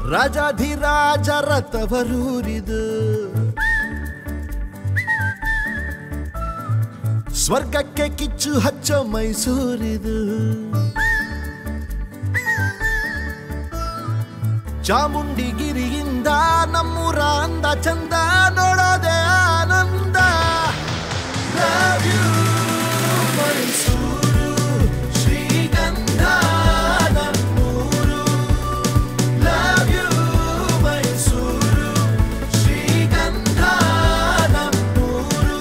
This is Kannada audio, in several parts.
ರಾಜಾಧಿರಾಜರ ತವರೂರಿದು ಸ್ವರ್ಗಕ್ಕೆ ಕಿಚ್ಚು ಹಚ್ಚೋ ಮೈಸೂರಿದು ಚಾಮುಂಡಿಗಿರಿಯಿಂದ ನಮ್ಮೂರ ಅಂದ ಚಂದ ನೋಡೋದೆ ಆನಂದ Love you, ಮೈಸೂರು ಶ್ರೀಗಂಧ ನಮ್ಮೂರು Love you, ಮೈಸೂರು ಶ್ರೀಗಂಧ ನಮ್ಮೂರು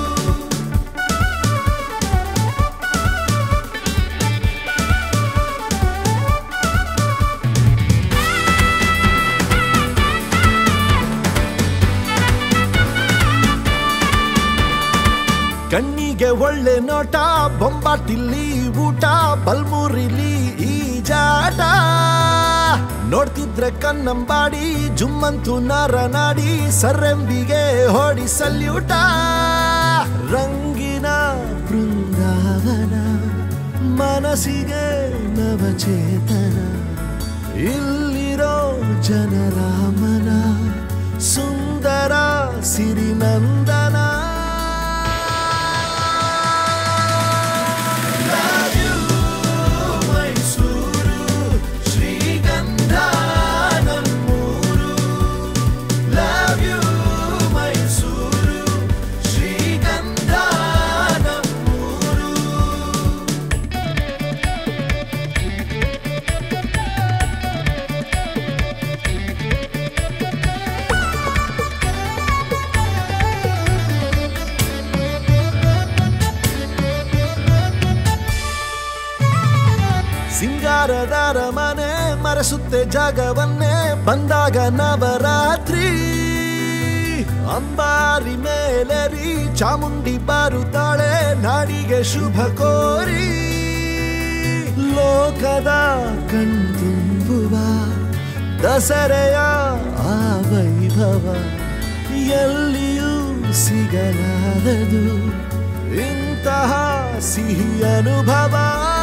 ಕಣ್ಣಿಗೆ ಒಳ್ಳೆ ನೋಟ ಬೊಂಬಾಟಿಲ್ಲಿ ಊಟ ಬಲ್ಮೂರಿಲಿ ಈ ಜಾಟ ನೋಡ್ತಿದ್ರೆ ಕನ್ನಂಬಾಡಿ ಜುಮ್ಮಂತು ನರನಾಡಿ ಸರ್ರೆಂಬಿಗೆ ಹೊಡಿ ಸಲ್ಯೂಟ ರಂಗಿನ ಬೃಂದಾವನ ಮನಸ್ಸಿಗೆ ನವಚೇತನ ಇಲ್ಲಿರೋ ಜನರ ಮನ ಸುಂದರ ಸಿರಿನಂದನ Love you, ಮೈಸೂರು ಶ್ರೀಗಂಧ ನಮ್ಮೂರು Love you, ಮೈಸೂರು ಶ್ರೀಗಂಧ ನಮ್ಮೂರು ಸಿಂಗಾರದಾರ ಮನೆ ಮರೆಸುತ್ತೆ ಜಾಗವನ್ನೇ ಬಂದಾಗ ನವರಾತ್ರಿ ಅಂಬಾರಿ ಮೇಲೆರಿ ಚಾಮುಂಡಿ ಬಾರುತ್ತಾಳೆ ನಾಡಿಗೆ ಶುಭ ಕೋರಿ ಲೋಕದ ಕಣ್ತುಂಬುವ ದಸರೆಯ ಆ ವೈಭವ ಎಲ್ಲಿಯೂ ಸಿಗಲಾರದು ಇಂತಹ ಸಿಹಿ ಅನುಭವ